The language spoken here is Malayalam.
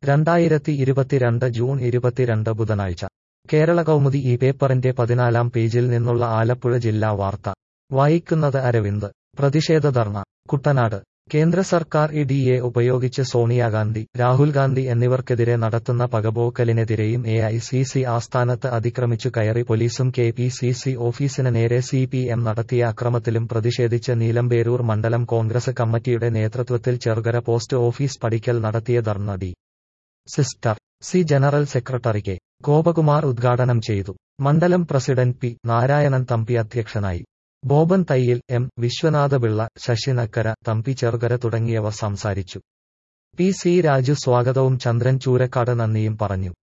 രണ്ടായിരത്തി ഇരുപത്തിരണ്ട് ജൂൺ ഇരുപത്തിരണ്ട് ബുധനാഴ്ച കേരള കൗമുദി ഈ പേപ്പറിന്റെ പതിനാലാം പേജിൽ നിന്നുള്ള ആലപ്പുഴ ജില്ലാ വാർത്ത വായിക്കുന്നത് അരവിന്ദ് പ്രതിഷേധ ധർണ കുട്ടനാട് കേന്ദ്ര സർക്കാർ ഇ ഡി എ ഉപയോഗിച്ച് സോണിയാഗാന്ധി രാഹുൽ ഗാന്ധി എന്നിവർക്കെതിരെ നടത്തുന്ന പകപോക്കലിനെതിരെയും എ ഐ സി സി ആസ്ഥാനത്ത് അതിക്രമിച്ചു കയറി പോലീസും കെ പി സി സി ഓഫീസിന് നേരെ സി പി എം നടത്തിയ അക്രമത്തിലും പ്രതിഷേധിച്ച് നീലമ്പേരൂർ മണ്ഡലം കോൺഗ്രസ് കമ്മിറ്റിയുടെ നേതൃത്വത്തിൽ ചെറുകര പോസ്റ്റ് ഓഫീസ് പടിക്കൽ നടത്തിയ ധർണ ഡി സിസ്റ്റർ C general secretary K Gopakumar ഉദ്ഘാടനം ചെയ്തു മണ്ഡലം പ്രസിഡന്റ് പി നാരായണൻ തമ്പി അധ്യക്ഷനായി ബോബൻ തയ്യിൽ എം വിശ്വനാഥപിള്ള ശശിനക്കര തമ്പി ചെറുകര തുടങ്ങിയവർ സംസാരിച്ചു പി സി രാജു സ്വാഗതവും ചന്ദ്രൻ ചൂരക്കാട് നന്ദിയും പറഞ്ഞു